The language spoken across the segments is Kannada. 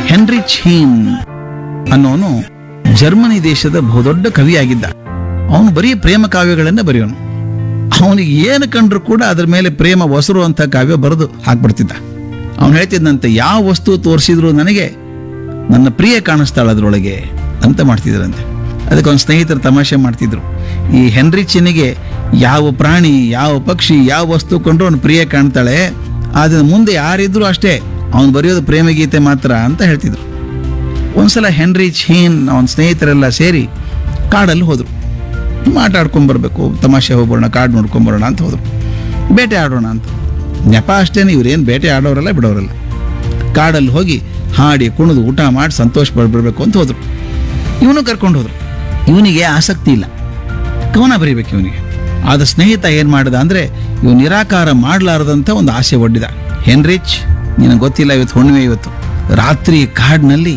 ಹೆನ್ರಿ ಛೀನ್ ಅನ್ನೋನು ಜರ್ಮನಿ ದೇಶದ ಬಹುದೊಡ್ಡ ಕವಿಯಾಗಿದ್ದ ಅವನು ಬರೀ ಪ್ರೇಮ ಕಾವ್ಯಗಳನ್ನ ಬರೆಯೋನು ಅವನಿಗೆ ಏನು ಕಂಡ್ರು ಕೂಡ ಅದ್ರ ಮೇಲೆ ಪ್ರೇಮ ಹೊಸರು ಅಂತ ಕಾವ್ಯ ಬರೆದು ಹಾಕ್ಬಿಡ್ತಿದ್ದ ಅವನು ಹೇಳ್ತಿದ್ದಂತೆ ಯಾವ ವಸ್ತು ತೋರಿಸಿದ್ರು ನನಗೆ ನನ್ನ ಪ್ರಿಯ ಕಾಣಿಸ್ತಾಳೆ ಅದರೊಳಗೆ ಅಂತ ಮಾಡ್ತಿದ್ರಂತೆ ಅದಕ್ಕೆ ಅವನ ಸ್ನೇಹಿತರು ತಮಾಷೆ ಮಾಡ್ತಿದ್ರು ಈ ಹೆನ್ರಿ ಚಿನ್ನಿಗೆ ಯಾವ ಪ್ರಾಣಿ ಯಾವ ಪಕ್ಷಿ ಯಾವ ವಸ್ತು ಕೊಂಡ್ರು ಅವನು ಪ್ರಿಯ ಕಾಣ್ತಾಳೆ ಆದ್ರೆ ಮುಂದೆ ಯಾರಿದ್ರು ಅಷ್ಟೇ ಅವನು ಬರೆಯೋದು ಪ್ರೇಮ ಗೀತೆ ಮಾತ್ರ ಅಂತ ಹೇಳ್ತಿದ್ರು ಒಂದ್ಸಲ ಹೆನ್ರಿ ಛೀನ್ ಅವನ ಸ್ನೇಹಿತರೆಲ್ಲ ಸೇರಿ ಕಾಡಲ್ಲಿ ಹೋದರು ಮಾತಾಡ್ಕೊಂಡ್ ಬರ್ಬೇಕು ತಮಾಷೆ ಹೋಗ್ಬರೋಣ ಕಾಡು ನೋಡ್ಕೊಂಬರೋಣ ಅಂತ ಹೋದ್ರು ಬೇಟೆ ಆಡೋಣ ಅಂತ ನೆಪ ಅಷ್ಟೇನೆ ಇವ್ರೇನು ಬೇಟೆ ಆಡೋರಲ್ಲ ಬಿಡೋರಲ್ಲ ಕಾಡಲ್ಲಿ ಹೋಗಿ ಹಾಡಿ ಕುಣಿದು ಊಟ ಮಾಡಿ ಸಂತೋಷ ಪಡ್ಬಿಡ್ಬೇಕು ಅಂತ ಹೋದ್ರು ಇವನು ಕರ್ಕೊಂಡು ಹೋದ್ರು ಇವನಿಗೆ ಆಸಕ್ತಿ ಇಲ್ಲ ಕವನ ಬರೀಬೇಕು ಇವನಿಗೆ ಆದ ಸ್ನೇಹಿತ ಏನು ಮಾಡಿದ ಅಂದರೆ ಇವ್ ನಿರಾಕಾರ ಮಾಡಲಾರದಂಥ ಒಂದು ಆಸೆ ಒಡ್ಡಿದ ಹೆನ್ರಿಚ್ ನಿನಗೆ ಗೊತ್ತಿಲ್ಲ ಇವತ್ತು ಹುಣ್ಣಿಮೆ ಇವತ್ತು ರಾತ್ರಿ ಕಾಡಿನಲ್ಲಿ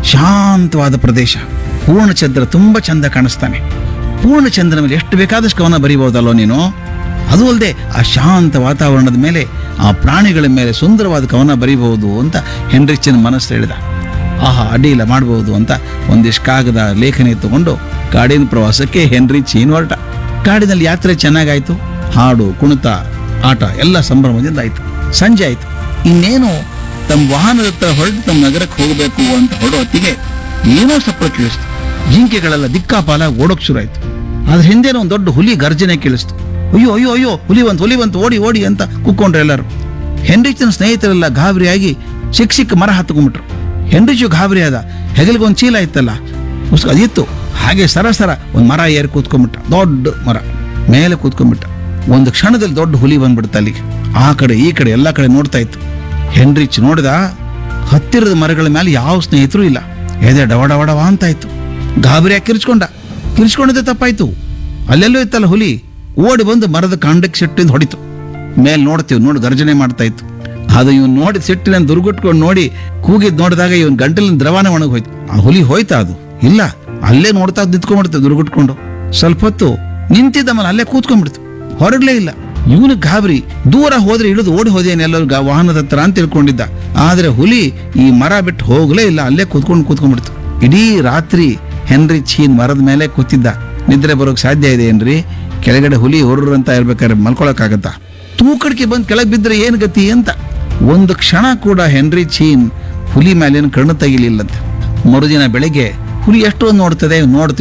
ಶಾಂತವಾದ ಪ್ರದೇಶ ಪೂರ್ಣಚಂದ್ರ ತುಂಬ ಚಂದ ಕಾಣಿಸ್ತಾನೆ ಪೂರ್ಣಚಂದ್ರನ ಮೇಲೆ ಎಷ್ಟು ಬೇಕಾದಷ್ಟು ಕವನ ಬರೀಬಹುದಲ್ಲೋ ನೀನು ಅದು ಅಲ್ಲದೆ ಆ ಶಾಂತ ವಾತಾವರಣದ ಮೇಲೆ ಆ ಪ್ರಾಣಿಗಳ ಮೇಲೆ ಸುಂದರವಾದ ಕವನ ಬರೀಬಹುದು ಅಂತ ಹೆನ್ರಿಚನ ಮನಸ್ಸು ಹೇಳಿದ ಆಹಾ ಅಡ್ಡಿ ಇಲ್ಲ ಮಾಡ್ಬೋದು ಅಂತ ಒಂದಿಷ್ಟು ಕಾಗದ ಲೇಖನಿ ತಗೊಂಡು ಕಾಡಿನ ಪ್ರವಾಸಕ್ಕೆ ಹೆನ್ರಿ ಚೀನ್ ಹೊರಟ ಕಾಡಿನಲ್ಲಿ ಯಾತ್ರೆ ಚೆನ್ನಾಗಾಯ್ತು ಹಾಡು ಕುಣಿತ ಆಟ ಎಲ್ಲ ಸಂಭ್ರಮದಿಂದ ಆಯ್ತು ಸಂಜೆ ಆಯ್ತು ಇನ್ನೇನು ತಮ್ಮ ವಾಹನದ ಹತ್ರ ಹೊರಟು ತಮ್ಮ ನಗರಕ್ಕೆ ಹೋಗಬೇಕು ಅಂತ ಹೊರಡೋ ಹೊತ್ತಿಗೆ ಏನೋ ಸಪ್ಪಳ ಕೇಳಿಸ್ತು ಜಿಂಕೆಗಳೆಲ್ಲ ದಿಕ್ಕಾಪಾಲ ಓಡೋಕ್ ಶುರು ಆಯ್ತು ಅದ್ರ ಹಿಂದೆನೋ ಒಂದು ದೊಡ್ಡ ಹುಲಿ ಗರ್ಜನೆ ಕೇಳಿಸ್ತು ಅಯ್ಯೋ ಅಯ್ಯೋ ಅಯ್ಯೋ ಹುಲಿ ಬಂತು ಹುಲಿ ಬಂತು ಓಡಿ ಓಡಿ ಅಂತ ಕುಕ್ಕೊಂಡ್ರು ಎಲ್ಲರೂ ಹೆನ್ರಿಚನ ಸ್ನೇಹಿತರೆಲ್ಲ ಗಾಬರಿಯಾಗಿ ಸಿಕ್ಕ ಸಿಕ್ಕ ಮರ ಹತ್ಕೊಂಡ್ಬಿಟ್ರು ಹೆನ್ರಿಚು ಗಾಬರಿ ಆದ ಹೆಗಲಿಗೊಂದು ಚೀಲ ಇತ್ತಲ್ಲ ಉಸ್ಕ ಅದಿತ್ತು ಹಾಗೆ ಸರಸರ ಒಂದು ಮರ ಏರಿ ಕೂತ್ಕೊಂಡ್ಬಿಟ್ಟ ದೊಡ್ಡ ಮರ ಮೇಲೆ ಕೂತ್ಕೊಂಡ್ಬಿಟ್ಟ ಒಂದು ಕ್ಷಣದಲ್ಲಿ ದೊಡ್ಡ ಹುಲಿ ಬಂದ್ಬಿಡ್ತ ಅಲ್ಲಿಗೆ ಆ ಕಡೆ ಈ ಕಡೆ ಎಲ್ಲ ಕಡೆ ನೋಡ್ತಾ ಇತ್ತು ಹೆನ್ರಿಚ್ ನೋಡಿದ ಹತ್ತಿರದ ಮರಗಳ ಮೇಲೆ ಯಾವ ಸ್ನೇಹಿತರು ಇಲ್ಲ ಎದೆ ಡವ ಡವ ಡವ ಅಂತ ಇತ್ತು ಗಾಬರಿಯಾಗಿ ಕಿರ್ಚ್ಕೊಂಡ ಕಿರ್ಚ್ಕೊಂಡಿದ್ದೆ ತಪ್ಪಾಯ್ತು ಅಲ್ಲೆಲ್ಲೂ ಇತ್ತಲ್ಲ ಹುಲಿ ಓಡಿ ಬಂದು ಮರದ ಕಾಂಡಕ್ಕೆ ಸಿಟ್ಟಿಂದ ಹೊಡಿತು ಮೇಲೆ ನೋಡ್ತೀವಿ ನೋಡಿ ಗರ್ಜನೆ ಮಾಡ್ತಾ ಇತ್ತು ಅದು ಇವನು ನೋಡಿ ಸಿಟ್ಟಿನ ದುರ್ಗುಟ್ಕೊಂಡು ನೋಡಿ ಕೂಗಿದ್ ನೋಡಿದಾಗ ಇವನ್ ಗಂಟಲಿನ ದ್ರವಾನ ಒಣಗಿ ಹೋಯ್ತು ಆ ಹುಲಿ ಹೋಯ್ತಾ ಅದು ಇಲ್ಲ ಅಲ್ಲೇ ನೋಡ್ತಾ ನಿಂತ್ಕೊಂಡ್ಬಿಡ್ತು ದುರ್ಗುಟ್ಕೊಂಡು ಸ್ವಲ್ಪ ಹೊತ್ತು ನಿಂತಿದ್ದ ಮನ ಅಲ್ಲೇ ಕೂತ್ಕೊಂಡ್ಬಿಡ್ತು ಹೊರಗ್ಲೇ ಇಲ್ಲ ಇವನು ಗಾಬರಿ ದೂರ ಹೋದ್ರೆ ಇಳಿದು ಓಡಿ ಹೋದೇನೆ ಎಲ್ಲರೂ ಗಾ- ವಾಹನದ ಹತ್ರ ಅಂತ ತಿಳ್ಕೊಂಡಿದ್ದ ಆದ್ರೆ ಹುಲಿ ಈ ಮರ ಬಿಟ್ಟು ಹೋಗ್ಲೇ ಇಲ್ಲ ಅಲ್ಲೇ ಕೂತ್ಕೊಂಡು ಕೂತ್ಕೊಂಡ್ಬಿಡ್ತು ಇಡೀ ರಾತ್ರಿ ಹೆನ್ರಿ ಚೀನ್ ಮರದ ಮೇಲೆ ಕೂತಿದ್ದ ನಿದ್ರೆ ಬರೋಕ್ ಸಾಧ್ಯ ಇದೆ ಏನ್ರಿ ಕೆಳಗಡೆ ಹುಲಿ ಹೊರ್ರು ಅಂತ ಇರ್ಬೇಕಾದ್ರೆ ಮಲ್ಕೊಳಕ್ಕಾಗತ್ತಾ ತೂಕಡಿಕೆ ಬಂದು ಕೆಳಗೆ ಬಿದ್ದರೆ ಏನು ಗತಿ ಅಂತ ಒಂದು ಕ್ಷಣ ಕೂಡ ಹೆನ್ರಿ ಚೀನ್ ಹುಲಿ ಮೇಲೇನು ಕಣ್ಣು ತೆಗಿಲಿಲ್ಲಂತೆ ಮರುದಿನ ಬೆಳಿಗ್ಗೆ ಹುಲಿ ಎಷ್ಟೊಂದು ನೋಡ್ತದೆ ನೋಡ್ತೀವಿ